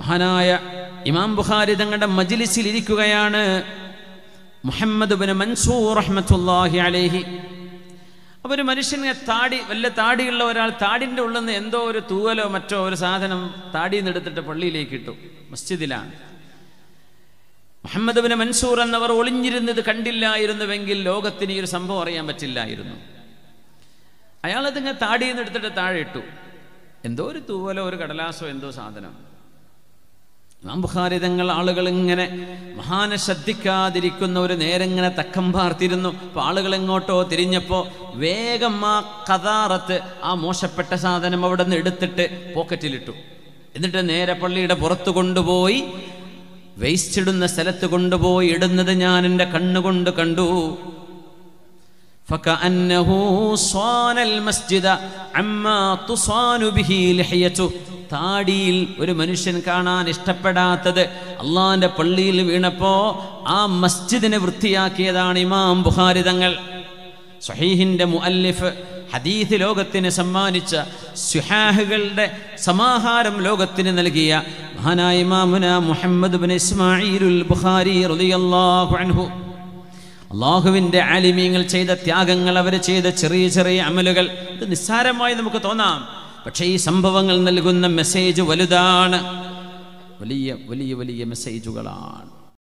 മഹാനായ ഇമാം ബുഖാരി തങ്ങളുടെ മജ്ലിസിൽ ഇരിക്കുകയാണ് മുഹമ്മദ് ബിൻ മൻസൂർ റഹ്മത്തുല്ലാഹി അലൈഹി അപ്പോൾ ഒരു മനുഷ്യനെ താടി വല്ല താടിയുള്ള ഒരാൾ താടിൻ്റെ ഉള്ളിൽ നിന്ന് എന്തോ ഒരു തൂവലോ മറ്റോ ഒരു സാധനം താടിയിൽ നിന്ന് എടുത്തിട്ട് പള്ളിയിലേക്ക് ഇട്ടു മസ്ജിദിലാണ് മുഹമ്മദ് ബിൻ മൻസൂർ എന്നവർ ഒളിഞ്ഞിരുന്നത് കണ്ടില്ലായിരുന്നുവെങ്കിൽ ലോകത്തിന് ഈ ഒരു സംഭവം അറിയാൻ പറ്റില്ലായിരുന്നു അയാളതിങ്ങനെ താടിയിൽ നിന്ന് എടുത്തിട്ട് താഴെ ഇട്ടു എന്തോ ഒരു തൂവലോ ഒരു കടലാസോ എന്തോ സാധനം ഇമാം ബുഖാരി തങ്ങൾ ആളുകൾ ഇങ്ങനെ മഹാനെ ശ്രദ്ധിക്കാതിരിക്കുന്ന ഒരു നേരം ഇങ്ങനെ തക്കം പാർത്തിരുന്നു അപ്പൊ ആളുകൾ എങ്ങോട്ടോ തിരിഞ്ഞപ്പോ വേഗം ആ കഥാറത്ത് ആ മോശപ്പെട്ട സാധനം അവിടെ നിന്ന് എടുത്തിട്ട് പോക്കറ്റിലിട്ടു എന്നിട്ട് നേരെ പള്ളിയുടെ പുറത്തു കൊണ്ടുപോയി വേസ്റ്റ് ഇടുന്ന സ്ഥലത്ത് കൊണ്ടുപോയി ഇടുന്നത് ഞാൻ എൻ്റെ കണ്ണുകൊണ്ട് കണ്ടു فكأنه صان المسجد عما تصان به لحيته താടിയിൽ ഒരു മനുഷ്യൻ കാണാൻ ഇഷ്ടപ്പെടാത്തത് അള്ളാന്റെ പള്ളിയിൽ വീണപ്പോ ആ മസ്ജിദിനെ വൃത്തിയാക്കിയതാണ് ഇമാം ബുഖാരി തങ്ങൾ സഹീഹിന്റെ മുഅല്ലിഫ് ഹദീസ് ലോകത്തിന് സമ്മാനിച്ച സുഹാഹുകളുടെ സമാഹാരം ലോകത്തിന് നൽകിയ മഹാനായ ഇമാമുന മുഹമ്മദ് ബിൻ ഇസ്മായിലുൽ ബുഖാരി റളിയല്ലാഹു അൻഹു അള്ളാഹുവിൻ്റെ ആലിമീങ്ങൾ ചെയ്ത ത്യാഗങ്ങൾ അവർ ചെയ്ത ചെറിയ ചെറിയ അമലുകൾ ഇത് നിസ്സാരമായി നമുക്ക് തോന്നാം പക്ഷേ ഈ സംഭവങ്ങൾ നൽകുന്ന മെസ്സേജ് വലുതാണ് വലിയ വലിയ വലിയ മെസ്സേജുകളാണ്